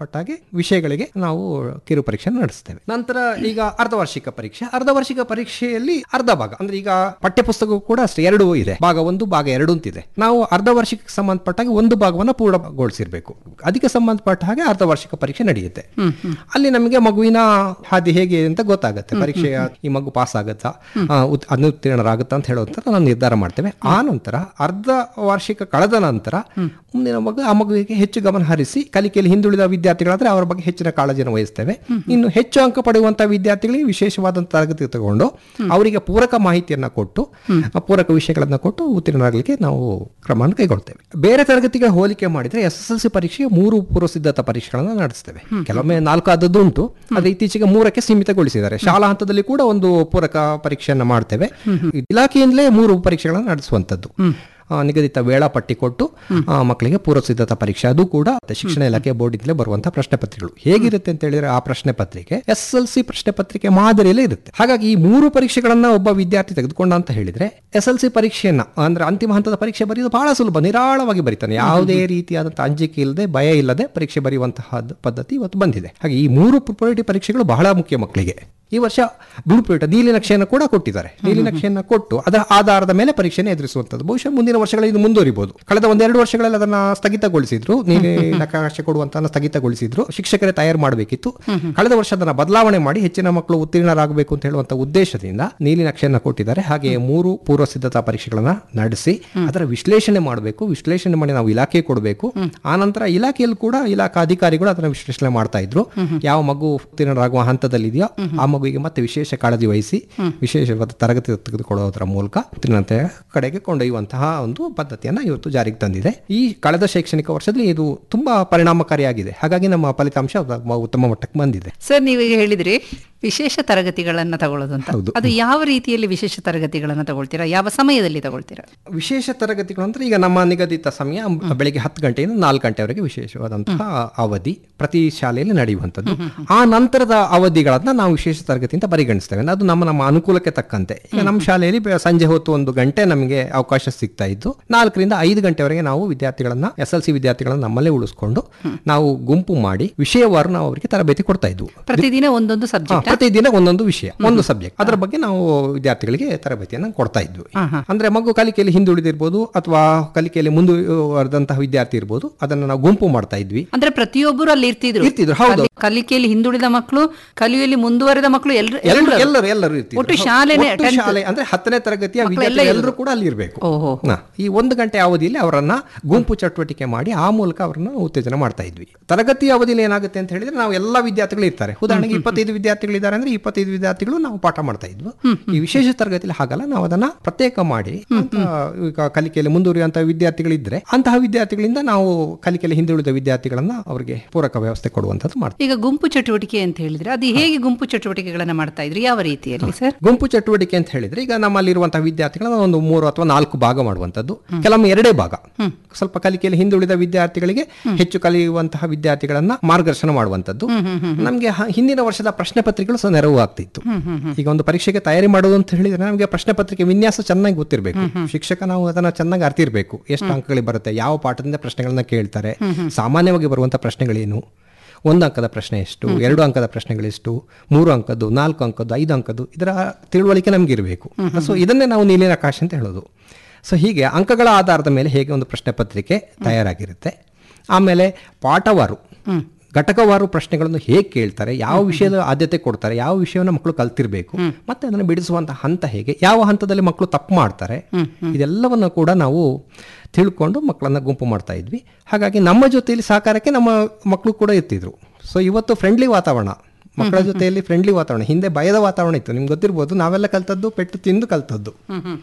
ಸಂಬಂಧಪಟ್ಟ ಹಾಗೆ ವಿಷಯಗಳಿಗೆ ನಾವು ಕಿರು ಪರೀಕ್ಷೆ ನಡೆಸ್ತೇವೆ ನಂತರ ಈಗ ಅರ್ಧವಾರ್ಷಿಕ ಪರೀಕ್ಷೆ ಅರ್ಧವಾರ್ಷಿಕ ಪರೀಕ್ಷೆಯಲ್ಲಿ ಅರ್ಧ ಭಾಗ ಅಂದ್ರೆ ಈಗ ಪಠ್ಯಪುಸ್ತಕ ಕೂಡ ಅಷ್ಟೇ ಎರಡು ಇದೆ ಭಾಗ ಒಂದು ಭಾಗ ಎರಡು ಅಂತಿದೆ ನಾವು ಅರ್ಧ ವಾರ್ಷಿಕಕ್ಕೆ ಸಂಬಂಧಪಟ್ಟ ಹಾಗೆ ಒಂದು ಭಾಗವನ್ನು ಪೂರ್ಣಗೊಳಿಸಿರ್ಬೇಕು ಅದಕ್ಕೆ ಸಂಬಂಧಪಟ್ಟ ಹಾಗೆ ಅರ್ಧ ವಾರ್ಷಿಕ ಪರೀಕ್ಷೆ ನಡೆಯುತ್ತೆ ಅಲ್ಲಿ ನಮಗೆ ಮಗುವಿನ ಹಾದಿ ಹೇಗೆ ಅಂತ ಗೊತ್ತಾಗುತ್ತೆ ಪರೀಕ್ಷೆಯ ಈ ಮಗು ಪಾಸ್ ಆಗುತ್ತಾ ಆ, ಉತ್- ಅನುತ್ತೀರ್ಣರಾಗುತ್ತಾ ಅಂತ ಹೇಳುವಂತ ನಾವು ನಿರ್ಧಾರ ಮಾಡ್ತೇವೆ ಆ ನಂತರ ಅರ್ಧ ವಾರ್ಷಿಕ ಕಳೆದ ನಂತರ ಮುಂದಿನ ಮಗು ಆ ಮಗುವಿಗೆ ಹೆಚ್ಚು ಗಮನ ಹರಿಸಿ ಕಲಿಕೆಯಲ್ಲಿ ಹಿಂದುಳಿದ ವಿದ್ಯಾರ್ಥಿಗಳಾದ್ರೆ ಅವರ ಬಗ್ಗೆ ಹೆಚ್ಚಿನ ಕಾಳಜಿಯನ್ನು ವಹಿಸ್ತೇವೆ ಇನ್ನು ಹೆಚ್ಚು ಅಂಕ ಪಡೆಯುವಂತಹ ವಿದ್ಯಾರ್ಥಿಗಳಿಗೆ ವಿಶೇಷವಾದಂಥ ತರಗತಿ ತಗೊಂಡು ಅವರಿಗೆ ಪೂರಕ ಮಾಹಿತಿಯನ್ನ ಕೊಟ್ಟು ಆ ಪೂರಕ ವಿಷಯಗಳನ್ನ ಕೊಟ್ಟು ಉತ್ತೀರ್ಣರಾಗಲಿಕ್ಕೆ ನಾವು ಕ್ರಮವನ್ನು ಕೈಗೊಳ್ತೇವೆ ಬೇರೆ ತರಗತಿಗಳ ಹೋಲಿಕೆ ಮಾಡಿದ್ರೆ ಎಸ್ ಎಸ್ ಎಲ್ ಸಿ ಪರೀಕ್ಷೆಗೆ ಮೂರು ಪೂರ್ವ ಸಿದ್ಧತಾ ಪರೀಕ್ಷೆಗಳನ್ನು ನಡೆಸ್ತೇವೆ ಕೆಲವೊಮ್ಮೆ ನಾಲ್ಕು ಆದದ್ದು ಉಂಟು ಆದ್ರೆ ಇತ್ತೀಚೆಗೆ ಮೂರಕ್ಕೆ ಸೀಮಿತಗೊಳಿಸಿದ್ದಾರೆ ಶಾಲಾ ಹಂತದಲ್ಲಿ ಕೂಡ ಒಂದು ಪೂರಕ ಪರೀಕ್ಷೆಯನ್ನ ಮಾಡ್ತೇವೆ ಇಲಾಖೆಯಿಂದಲೇ ಮೂರು ಪರೀಕ್ಷೆಗಳನ್ನು ನಡೆಸುವಂತದ್ದು ಆ, ನಿಗದಿತ ವೇಳಾಪಟ್ಟಿ ಕೊಟ್ಟು ಆ, ಮಕ್ಕಳಿಗೆ ಪೂರ್ವ ಸಿದ್ಧತಾ ಪರೀಕ್ಷೆ ಅದು ಕೂಡ ಶಿಕ್ಷಣ ಇಲಾಖೆ ಬೋರ್ಡಿಂದಲೇ ಬರುವಂತಹ ಪ್ರಶ್ನೆ ಪತ್ರಿಕೆಗಳು ಹೇಗಿರುತ್ತೆ ಅಂತ ಹೇಳಿದ್ರೆ ಆ ಪ್ರಶ್ನೆ ಪತ್ರಿಕೆ ಎಸ್ ಎಲ್ ಸಿ ಪ್ರಶ್ನೆ ಪತ್ರಿಕೆ ಮಾದರಿಯಲ್ಲೇ ಇರುತ್ತೆ ಹಾಗಾಗಿ ಈ ಮೂರು ಪರೀಕ್ಷೆಗಳನ್ನ ಒಬ್ಬ ವಿದ್ಯಾರ್ಥಿ ತೆಗೆದುಕೊಂಡ ಅಂತ ಹೇಳಿದ್ರೆ ಎಸ್ ಎಲ್ ಸಿ ಪರೀಕ್ಷೆಯನ್ನ ಅಂದ್ರೆ ಅಂತಿಮ ಹಂತದ ಪರೀಕ್ಷೆ ಬರೆಯೋದು ಬಹಳ ಸುಲಭ ನಿರಾಳವಾಗಿ ಬರೀತಾನೆ ಯಾವುದೇ ರೀತಿಯಾದಂತಹ ಅಂಜಿಕೆ ಇಲ್ಲದೆ ಭಯ ಇಲ್ಲದೆ ಪರೀಕ್ಷೆ ಬರೆಯುವಂತಹ ಪದ್ಧತಿ ಇವತ್ತು ಬಂದಿದೆ ಹಾಗೆ ಈ ಮೂರು ಪ್ರಿಪರೇಟರಿ ಪರೀಕ್ಷೆಗಳು ಬಹಳ ಮುಖ್ಯ ಮಕ್ಕಳಿಗೆ ಈ ವರ್ಷ ಬ್ಲೂ ಪ್ರಿಂಟ್ ನೀಲಿ ನಕ್ಷೆಯನ್ನು ಕೂಡ ಕೊಟ್ಟಿದ್ದಾರೆ ನೀಲಿ ನಕ್ಷೆಯನ್ನು ಕೊಟ್ಟು ಅದರ ಆಧಾರದ ಮೇಲೆ ಪರೀಕ್ಷೆಯನ್ನು ಎದುರಿಸುವಂಥದ್ದು ಬಹುಶಃ ಮುಂದಿನ ವರ್ಷಗಳಲ್ಲಿ ಇದು ಮುಂದುವರಿಬಹುದು ಕಳೆದ ಒಂದೆರಡು ವರ್ಷಗಳಲ್ಲಿ ಅದನ್ನ ಸ್ಥಗಿತಗೊಳಿಸಿದ್ರು ನೀಲಿ ನಕಾಶೆ ಕೊಡುವಂತ ಸ್ಥಗಿತಗೊಳಿಸಿದ್ರು ಶಿಕ್ಷಕರೇ ತಯಾರು ಮಾಡಬೇಕಿತ್ತು ಕಳೆದ ವರ್ಷ ಅದನ್ನ ಬದಲಾವಣೆ ಮಾಡಿ ಹೆಚ್ಚಿನ ಮಕ್ಕಳು ಉತ್ತೀರ್ಣರಾಗಬೇಕು ಅಂತ ಹೇಳುವಂತ ಉದ್ದೇಶದಿಂದ ನೀಲಿ ನಕ್ಷೆಯನ್ನು ಕೊಟ್ಟಿದ್ದಾರೆ ಹಾಗೆ ಮೂರು ಪೂರ್ವ ಸಿದ್ಧತಾ ಪರೀಕ್ಷೆಗಳನ್ನ ನಡೆಸಿ ಅದರ ವಿಶ್ಲೇಷಣೆ ಮಾಡಬೇಕು ವಿಶ್ಲೇಷಣೆ ಮಾಡಿ ನಾವು ಇಲಾಖೆ ಕೊಡಬೇಕು ಆ ನಂತರ ಇಲಾಖೆಯಲ್ಲಿ ಕೂಡ ಇಲಾಖಾ ಅಧಿಕಾರಿಗಳು ಅದನ್ನ ವಿಶ್ಲೇಷಣೆ ಮಾಡ್ತಾ ಇದ್ರು ಯಾವ ಮಗು ಉತ್ತೀರ್ಣರಾಗುವ ಹಂತದಲ್ಲಿದೆಯೋ ಆ ಮಗುವಿಗೆ ಮತ್ತೆ ವಿಶೇಷ ಕಾಳಜಿ ವಹಿಸಿ ವಿಶೇಷವಾದ ತರಗತಿ ತೆಗೆದುಕೊಳ್ಳೋದ್ರ ಮೂಲಕ ಉತ್ತೀರ್ಣತೆಯ ಕಡೆಗೆ ಕೊಂಡೊಯ್ಯುವಂತಹ ಒಂದು ಪದ್ಧತಿಯನ್ನ ಇವತ್ತು ಜಾರಿಗೆ ತಂದಿದೆ ಈ ಕಳೆದ ಶೈಕ್ಷಣಿಕ ವರ್ಷದಲ್ಲಿ ಇದು ತುಂಬಾ ಪರಿಣಾಮಕಾರಿಯಾಗಿದೆ ಹಾಗಾಗಿ ನಮ್ಮ ಫಲಿತಾಂಶ ಉತ್ತಮ- ಉತ್ತಮ ಮಟ್ಟಕ್ಕೆ ಬಂದಿದೆ ಸರ್ ನೀವೀಗ ಹೇಳಿದ್ರಿ ವಿಶೇಷ ತರಗತಿಗಳನ್ನ ತಗೊಳ್ಳೋದು ಅಂತ ಹೌದು. ಅದು ಯಾವ ರೀತಿಯಲ್ಲಿ ವಿಶೇಷ ತರಗತಿಗಳನ್ನ ತಗೊಳ್ತೀರಾ ಯಾವ ಸಮಯದಲ್ಲಿ ತಗೊಳ್ತೀರಾ ವಿಶೇಷ ತರಗತಿಗಳು ಅಂದ್ರೆ ಈಗ ನಮ್ಮ ನಿಗದಿತ ಸಮಯ ಬೆಳಿಗ್ಗೆ ಹತ್ತು ಗಂಟೆಯಿಂದ ನಾಲ್ಕು ಗಂಟೆವರೆಗೆ ವಿಶೇಷವಾದಂತಹ ಅವಧಿ ಪ್ರತಿ ಶಾಲೆಯಲ್ಲಿ ನಡೆಯುವಂಥದ್ದು ಆ ನಂತರದ ಅವಧಿಗಳನ್ನ ನಾವು ವಿಶೇಷ ತರಗತಿ ಅಂತ ಪರಿಗಣಿಸ್ತೇವೆ ಅದು ನಮ್ಮ ನಮ್ಮ ಅನುಕೂಲಕ್ಕೆ ತಕ್ಕಂತೆ ಈಗ ನಮ್ಮ ಶಾಲೆಯಲ್ಲಿ ಬೆ- ಸಂಜೆ ಹೊತ್ತು ಒಂದು ಗಂಟೆ ನಮಗೆ ಅವಕಾಶ ಸಿಗ್ತಾ ಇದ್ದು ನಾಲ್ಕರಿಂದ ಐದು ಗಂಟೆವರೆಗೆ ನಾವು ವಿದ್ಯಾರ್ಥಿಗಳನ್ನ ಎಸ್ ಎಲ್ ಸಿ ವಿದ್ಯಾರ್ಥಿಗಳನ್ನ ನಮ್ಮಲ್ಲೇ ಉಳಿಸ್ಕೊಂಡು ನಾವು ಗುಂಪು ಮಾಡಿ ವಿಷಯವಾರು ನಾವು ಅವರಿಗೆ ತರಬೇತಿ ಕೊಡ್ತಾ ಇದ್ವು ಪ್ರತಿದಿನ ಒಂದೊಂದು ಹಾ, ಸಬ್ಜೆಕ್ಟ್ ಪ್ರತಿದಿನ ಒಂದೊಂದು ವಿಷಯ ಒಂದು ಸಬ್ಜೆಕ್ಟ್ ಅದರ ಬಗ್ಗೆ ನಾವು ವಿದ್ಯಾರ್ಥಿಗಳಿಗೆ ತರಬೇತಿಯನ್ನು ಕೊಡ್ತಾ ಇದ್ವಿ ಅಂದ್ರೆ ಮಗು ಕಲಿಕೆಯಲ್ಲಿ ಹಿಂದುಳಿದಿರ್ಬೋದು ಅಥವಾ ಕಲಿಕೆಯಲ್ಲಿ ಮುಂದುವರೆದಂತಹ ವಿದ್ಯಾರ್ಥಿ ಇರ್ಬೋದು ಅದನ್ನ ನಾವು ಗುಂಪು ಮಾಡ್ತಾ ಇದ್ವಿ ಅಂದ್ರೆ ಪ್ರತಿಯೊಬ್ಬರು ಅಲ್ಲಿ ಇರ್ತಿದ್ರು ಇರ್ತಿದ್ರು, ಹೌದು. ಕಲಿ- ಕಲಿಕೆಯಲ್ಲಿ ಹಿಂದುಳಿದ ಮಕ್ಕಳು ಕಲಿಯುವಲ್ಲಿ ಮುಂದುವರೆದ ಮಕ್ಕಳು ಎಲ್ಲರೂ ಎಲ್ಲರೂ ಎಲ್ಲರೂ ಎಲ್ಲರೂ ಇರ್ತಿದ್ರು ಒಟ್ಟು ಶಾಲೆನೇ ಒಟ್ಟು ಶಾಲೆ ಅಂದ್ರೆ ಹತ್ತನೇ ತರಗತಿಯ ವಿದ್ಯಾರ್ಥಿ ಎಲ್ಲರೂ ಕೂಡ ಅಲ್ಲಿ ಇರಬೇಕು ಓಹೋ ಈ ಒಂದು ಗಂಟೆ ಅವಧಿಯಲ್ಲಿ ಅವರನ್ನ ಗುಂಪು ಚಟುವಟಿಕೆ ಮಾಡಿ ಆ ಮೂಲಕ ಅವರನ್ನ ಉತ್ತೇಜನ ಮಾಡ್ತಾ ಇದ್ವಿ ತರಗತಿ ಅವಧಿಯಲ್ಲಿ ಏನಾಗುತ್ತೆ ಅಂತ ಹೇಳಿದ್ರೆ ನಾವು ಎಲ್ಲ ವಿದ್ಯಾರ್ಥಿಗಳು ಇರ್ತಾರೆ ಉದಾಹರಣೆಗೆ ಇಪ್ಪತ್ತೈದು ವಿದ್ಯಾರ್ಥಿಗಳು ಇದ್ದಾರೆ ಅಂದ್ರೆ ಇಪ್ಪತ್ತೈದು ವಿದ್ಯಾರ್ಥಿಗಳು ನಾವು ಪಾಠ ಮಾಡ್ತಾ ಇದ್ವು ಈ ವಿಶೇಷ ತರಗತಿಯಲ್ಲಿ ಹಾಗಲ್ಲ ನಾವು ಅದನ್ನ ಪ್ರತ್ಯೇಕ ಮಾಡಿ ಅಂತ ಈಗ ಕಲಿಕೆಯಲ್ಲಿ ಮುಂದುವರಿಯುವಂತಹ ವಿದ್ಯಾರ್ಥಿಗಳಿದ್ರೆ ಅಂತಹ ವಿದ್ಯಾರ್ಥಿಗಳಿಂದ ನಾವು ಕಲಿಕೆಯಲ್ಲಿ ಹಿಂದುಳಿದ ವಿದ್ಯಾರ್ಥಿಗಳನ್ನ ಅವರಿಗೆ ಪೂರಕ ವ್ಯವಸ್ಥೆ ಕೊಡುವಂತದ್ದು ಮಾಡ್ತೀವಿ ಈಗ ಗುಂಪು ಚಟುವಟಿಕೆ ಅಂತ ಹೇಳಿದ್ರೆ ಅದು ಹೇಗೆ ಗುಂಪು ಚಟುವಟಿಕೆಗಳನ್ನ ಮಾಡ್ತಾ ಇದ್ರಿ ಯಾವ ರೀತಿಯಲ್ಲಿ ಸರ್ ಗುಂಪು ಚಟುವಟಿಕೆ ಅಂತ ಹೇಳಿದ್ರೆ ಈಗ ನಮ್ಮಲ್ಲಿರುವಂತಹ ವಿದ್ಯಾರ್ಥಿಗಳನ್ನ ಒಂದು ಮೂರು ಅಥವಾ ನಾಲ್ಕು ಭಾಗ ಮಾಡುವಂತದ್ದು ಕೆಲವೊಮ್ಮೆ ಎರಡೇ ಭಾಗ ಸ್ವಲ್ಪ ಕಲಿಕೆಯಲ್ಲಿ ಹಿಂದುಳಿದ ವಿದ್ಯಾರ್ಥಿಗಳಿಗೆ ಹೆಚ್ಚು ಕಲಿಯುವಂತಹ ವಿದ್ಯಾರ್ಥಿಗಳನ್ನ ಮಾರ್ಗದರ್ಶನ ಮಾಡುವಂತದ್ದು ನಮಗೆ ಹ- ಹಿಂದಿನ ವರ್ಷದ ಪ್ರಶ್ನೆ ಪತ್ರಿಕೆಗಳು ಸಹ ನೆರವು ಆಗ್ತಿತ್ತು ಈಗ ಒಂದು ಪರೀಕ್ಷೆಗೆ ತಯಾರಿ ಮಾಡೋದು ಅಂತ ಹೇಳಿದ್ರೆ ನಮಗೆ ಪ್ರಶ್ನೆ ಪತ್ರಿಕೆ ವಿನ್ಯಾಸ ಚೆನ್ನಾಗಿ ಗೊತ್ತಿರಬೇಕು ಶಿಕ್ಷಕ ನಾವು ಅದನ್ನ ಚೆನ್ನಾಗಿ ಅರ್ತಿರ್ಬೇಕು ಎಷ್ಟು ಅಂಕಗಳಿಗೆ ಬರುತ್ತೆ ಯಾವ ಪಾಠದಿಂದ ಪ್ರಶ್ನೆಗಳನ್ನ ಕೇಳ್ತಾರೆ ಸಾಮಾನ್ಯವಾಗಿ ಬರುವಂತಹ ಪ್ರಶ್ನೆಗಳೇನು ಒಂದು ಅಂಕದ ಪ್ರಶ್ನೆ ಎಷ್ಟು ಎರಡು ಅಂಕದ ಪ್ರಶ್ನೆಗಳೆಷ್ಟು ಮೂರು ಅಂಕದ್ದು ನಾಲ್ಕು ಅಂಕದ್ದು ಐದು ಅಂಕದ್ದು ಇದರ ತಿಳುವಳಿಕೆ ನಮ್ಗೆ ಇರಬೇಕು ಸೊ ಇದನ್ನೇ ನಾವು ನೀಲಿನ ಆಕಾಶ ಅಂತ ಹೇಳೋದು ಸೊ ಹೀಗೆ ಅಂಕಗಳ ಆಧಾರದ ಮೇಲೆ ಹೇಗೆ ಒಂದು ಪ್ರಶ್ನೆ ಪತ್ರಿಕೆ ತಯಾರಾಗಿರುತ್ತೆ ಆಮೇಲೆ ಪಾಠವಾರು ಘಟಕವಾರು ಪ್ರಶ್ನೆಗಳನ್ನು ಹೇಗೆ ಕೇಳ್ತಾರೆ ಯಾವ ವಿಷಯದ ಆದ್ಯತೆ ಕೊಡ್ತಾರೆ ಯಾವ ವಿಷಯವನ್ನು ಮಕ್ಕಳು ಕಲ್ತಿರ್ಬೇಕು ಮತ್ತೆ ಅದನ್ನು ಬಿಡಿಸುವಂತ ಹಂತ ಹೇಗೆ ಯಾವ ಹಂತದಲ್ಲಿ ಮಕ್ಕಳು ತಪ್ಪು ಮಾಡ್ತಾರೆ ಇದೆಲ್ಲವನ್ನು ಕೂಡ ನಾವು ತಿಳ್ಕೊಂಡು ಮಕ್ಕಳನ್ನ ಗುಂಪು ಮಾಡ್ತಾ ಇದ್ವಿ ಹಾಗಾಗಿ ನಮ್ಮ ಜೊತೆಯಲ್ಲಿ ಸಹಕಾರಕ್ಕೆ ನಮ್ಮ ಮಕ್ಕಳು ಕೂಡ ಇರ್ತಿದ್ರು ಸೊ ಇವತ್ತು ಫ್ರೆಂಡ್ಲಿ ವಾತಾವರಣ ಮಕ್ಕಳ ಜೊತೆಯಲ್ಲಿ ಫ್ರೆಂಡ್ಲಿ ವಾತಾವರಣ ಹಿಂದೆ ಭಯದ ವಾತಾವರಣ ಇತ್ತು ನಿಮ್ಗೆ ಗೊತ್ತಿರ್ಬೋದು ನಾವೆಲ್ಲ ಕಲ್ತದ್ದು ಪೆಟ್ಟು ತಿಂದು ಕಲ್ತದ್ದು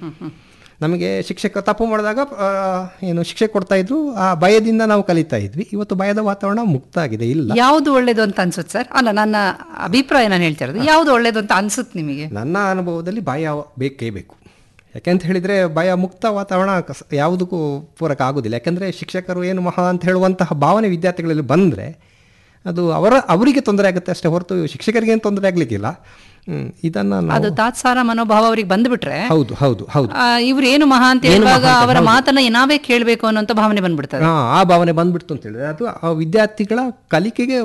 ನಮಗೆ ಶಿಕ್ಷಕ ತಪ್ಪು ಮಾಡಿದಾಗ ಆ, ಏನು ಶಿಕ್ಷೆ ಕೊಡ್ತಾ ಇದ್ರು ಆ ಭಯದಿಂದ ನಾವು ಕಲಿತಾ ಇದ್ವಿ ಇವತ್ತು ಭಯದ ವಾತಾವರಣ ಮುಕ್ತ ಆಗಿದೆ ಇಲ್ಲ ಯಾವ್ದು ಒಳ್ಳೇದು ಅಂತ ಅನ್ಸುತ್ತೆ ಸರ್ ಅಲ್ಲ ನನ್ನ ಅಭಿಪ್ರಾಯ ನಾನು ಹೇಳ್ತಾ ಇರೋದು ಯಾವ್ದು ಒಳ್ಳೇದು ಅಂತ ಅನ್ಸುತ್ತೆ ನಿಮಗೆ ನನ್ನ ಅನುಭವದಲ್ಲಿ ಭಯ ಬೇಕೇ ಬೇಕು ಯಾಕೆಂತ ಹೇಳಿದ್ರೆ ಭಯ ಮುಕ್ತ ವಾತಾವರಣ ಕಸ- ಯಾವುದಕ್ಕೂ ಪೂರಕ ಆಗೋದಿಲ್ಲ ಯಾಕೆಂದ್ರೆ ಶಿಕ್ಷಕರು ಏನು ಮಹಾ ಅಂತ ಹೇಳುವಂತಹ ಭಾವನೆ ವಿದ್ಯಾರ್ಥಿಗಳಲ್ಲಿ ಬಂದರೆ ಅದು ಅವರ ಅವರಿಗೆ ತೊಂದರೆ ಆಗುತ್ತೆ ಅಷ್ಟೇ ಹೊರತು ಶಿಕ್ಷಕರಿಗೆ ಏನು ತೊಂದರೆ ಆಗ್ಲಿಕ್ಕಿಲ್ಲ ಹ್ಮ್, ಇದನ್ನ ನಾವು ಅದು ತಾತ್ಸಾರ ಮನೋಭಾವ ಅವ್ರಿಗೆ ಬಂದ್ಬಿಟ್ರೆ ಹೌದು ಹೌದು ಹೌದು ಆ, ಇವ್ರು ಏನು ಮಹಾ ಅಂತ ಹೇಳುವಾಗ ಅವರ ಮಾತನ್ನ ನಾವೇ ಕೇಳಬೇಕು ಅನ್ನೋಂಥ ಭಾವನೆ ಬಂದ್ಬಿಡ್ತದೆ ಹಾ, ಆ ಭಾವನೆ ಬಂದ್ಬಿಡ್ತು ಅಂತ ಹೇಳಿದ್ರೆ ಅದು ಆ ವಿದ್ಯಾರ್ಥಿಗಳ ಕಲಿಕೆಗೆ